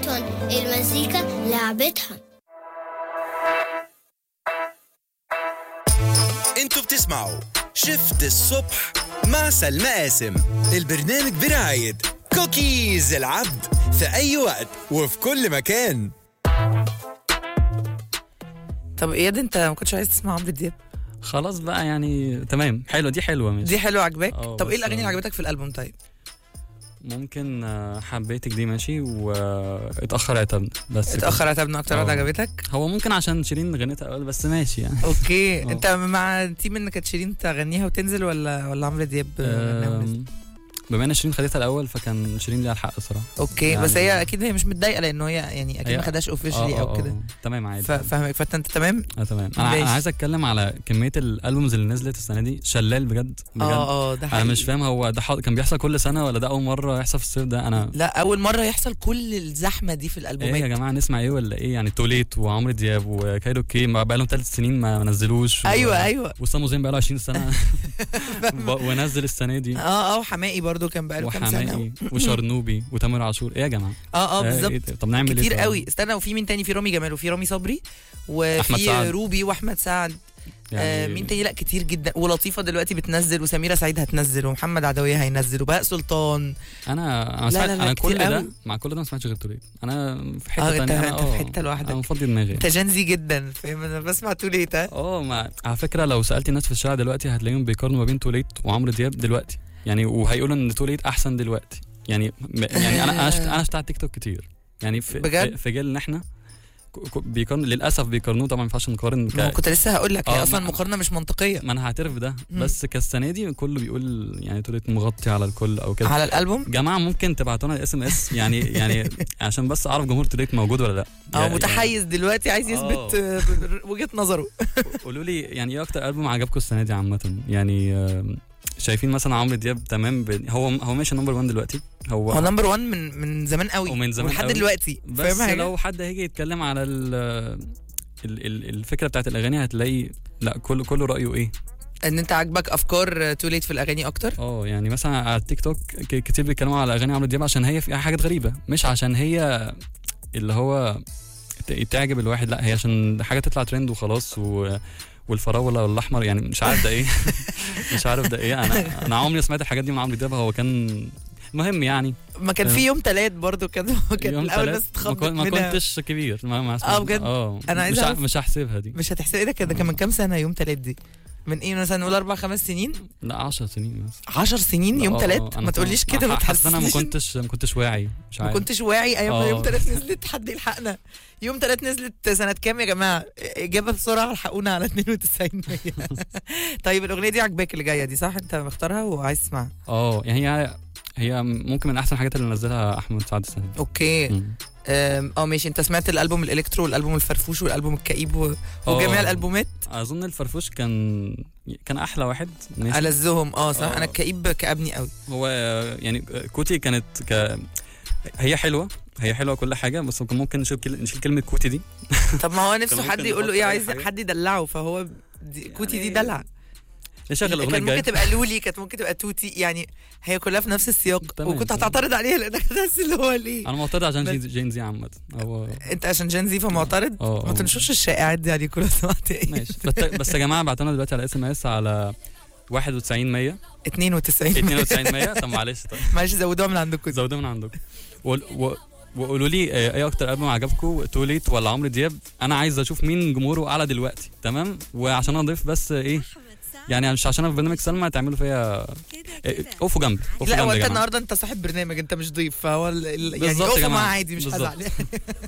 فن المزيكا لعبتها انتوا بتسمعوا شفت الصبح مع سلمى قاسم البرنامج برعاية كوكيز العبد في أي وقت وفي كل مكان طب اياد انت ما كنتش عايز تسمع عمرو دياب خلاص بقى يعني تمام حلوه دي حلوه ماشي دي حلوه عجباك اه، طب ايه بس الاغاني اللي اه. عجبتك في الالبوم طيب ممكن آه، حبيتك دي ماشي واتاخر عتبنا بس كده. اتاخر عتبنا اكتر واحده اه. عجبتك هو ممكن عشان شيرين غنيتها اول بس ماشي يعني اوكي اه. انت مع تيم ان كانت شيرين تغنيها وتنزل ولا ولا عمرو دياب غناها ونزل؟ آم، بما ان شيرين خدتها الاول فكان شيرين ليها الحق صراحه اوكي يعني- بس هي اكيد هي مش متضايقه لانه هي يعني اكيد هي- ما خدهاش اوفيشلي اه، او اه، كده اه، تمام عادي ف- فاهمك فانت انت تمام اه تمام انا ماشي. انا عايز اتكلم على كميه الالبومز اللي نزلت السنه دي شلال بجد بجد اه اه ده انا حقيقي مش فاهم هو ده حاضر كان بيحصل كل سنه ولا ده اول مره يحصل في الصيف ده انا لا اول مره يحصل كل الزحمه دي في ايه يا الالبومات جماعه نسمع ايه ولا ايه يعني توليت وعمرو دياب وكايروكي ما بقى لهم ثلاث سنين ما ما نزلوش و- ايوه ايوه وسامو زين بقى له 20 سنه ب- ونزل السنه دي اه اه وحماقي برضو كان بقاله كام سنه وحماقي وشرنوبي وتامر عاشور ايه يا جماعه اه اه إيه بالظبط إيه طب نعمل كتير ايه طيب؟ قوي استنى وفي مين تاني في رامي جمال وفي رامي صبري أحمد وفي سعد. روبي واحمد سعد يعني آه مين تاني لا كتير جدا ولطيفه دلوقتي بتنزل وسميره سعيد هتنزل ومحمد عدويه هينزل وبهاء سلطان انا انا لا، سمعت لا، لا، انا كتير كل ده قوي. مع كل ده ما سمعتش غير توليت انا في اه حته انت ثانيه انت في حته لوحدك انا مفضي دماغي انت جنزي جدا فاهم انا بسمع توليت ها اه ما على فكره لو سالت الناس في الشارع دلوقتي هتلاقيهم بيقارنوا ما بين توليت وعمرو دياب دلوقتي يعني وهيقولوا ان توليت احسن دلوقتي يعني م- يعني انا انا شفت انا شفت على التيك توك كتير يعني في بجد؟ في- في جيلنا احنا ك- ك- بيقارنوا للاسف بيقارنوه طبعا ما ينفعش نقارن ما هو ك... كنت لسه هقول لك هي اه، اصلا ما- مقارنه مش منطقيه ما انا هعترف بده مم. بس كالسنه دي كله بيقول يعني توليت مغطي على الكل او كده على الالبوم جماعه ممكن تبعتوا لنا اس ام اس يعني يعني عشان بس اعرف جمهور توليت موجود ولا لا اه يعني- متحيز دلوقتي عايز يثبت آه، وجهه نظره قولوا لي يعني ايه اكتر البوم عجبكم السنه دي عامه يعني آم، شايفين مثلا عمرو دياب تمام ب... هو هو ماشي نمبر 1 دلوقتي هو, هو نمبر 1 من من زمان قوي ومن زمان ولحد قوي. دلوقتي بس فاهم حاجه لو حد هيجي يتكلم على ال... ال... ال... الفكره بتاعت الاغاني هتلاقي لا كل كله رايه ايه ان انت عاجبك افكار توليت في الاغاني اكتر اه يعني مثلا على التيك توك ك- كتير بيتكلموا على اغاني عمرو دياب عشان هي فيها حاجات غريبه مش عشان هي اللي هو ت- تعجب الواحد لا هي عشان حاجه تطلع ترند وخلاص و... والفراوله والاحمر يعني مش عارف ده ايه مش عارف ده ايه انا انا عمري ما سمعت الحاجات دي من عمرو دياب هو كان مهم يعني ما كان في يوم تلات برضو كان كان يوم الاول تلات بس ما تخبط كن- ما منها كنتش كبير ما ما اه بجد؟ اه أنا عايزة مش, ه- أعرف- مش هحسبها دي مش هتحسب ايه ده كده كان من كام سنه يوم تلات دي من ايه مثلا نقول اربع خمس سنين لا 10 سنين بس 10 سنين يوم آه، تلات آه، أنا ما تقوليش فاهم. كده ما حاسس إن انا ما تحسسنيش كنتش ما كنتش واعي مش ما عارف كنتش واعي ايام ما آه. يوم تلات نزلت حد يلحقنا يوم تلات نزلت سنة كام يا جماعة؟ إجابة بسرعة الحقونا على 92 طيب الأغنية دي عجباك اللي جاية دي صح؟ أنت مختارها وعايز تسمعها اه يعني هي هي ممكن من احسن الحاجات اللي نزلها احمد سعد السنه دي أوكي مم. أم، اه ماشي أنت سمعت الألبوم الإلكترو والألبوم الفرفوش والألبوم الكئيب و... وجميع آه. الألبومات اظن الفرفوش كان كان احلى واحد ماشي ألذهم اه صح آه. أنا الكئيب كأبني قوي هو آه، يعني آه، كوتي كانت ك هي حلوه هي حلوه كل حاجه بس ممكن ممكن نشيل كل... نشيل كلمه كوتي دي طب ما هو نفسه ممكن حد يقول له إيه نحط أي عايز حاجة. حد يدلعه فهو دي كوتي دي يعني دلع نشغل الاغنيه كان ممكن الجايه تبقى لولي كانت ممكن تبقى توتي يعني هي كلها في نفس السياق تمام، وكنت تمام. هتعترض عليها لانك تحس اللي هو ليه انا معترض عشان بس- جين- جين زي عامه هو انت عشان جين زي فمعترض اه ما آه. تنشرش الشائعات دي عليك كل سمعت ايه ماشي بس, بس يا جماعه بعتونا دلوقتي على اس ام اس على 91 100 92 92 100 طب معلش طيب معلش زودوها من عندكم زودوا من عندكم وقول- و- وقولوا لي آه، ايه اكتر البوم عجبكم توليت ولا عمرو دياب انا عايز اشوف مين جمهوره اعلى دلوقتي تمام وعشان اضيف بس آه، ايه يعني مش عشان انا في برنامج سلمى تعملوا فيا إيه، اقفوا جنبي اقفوا لا هو جنبي انت يا جماعه النهارده انت صاحب برنامج انت مش ضيف فهو ال- ال- يعني بالظبط يا اقفوا جماعة. معاه عادي مش بالظبط. هزعل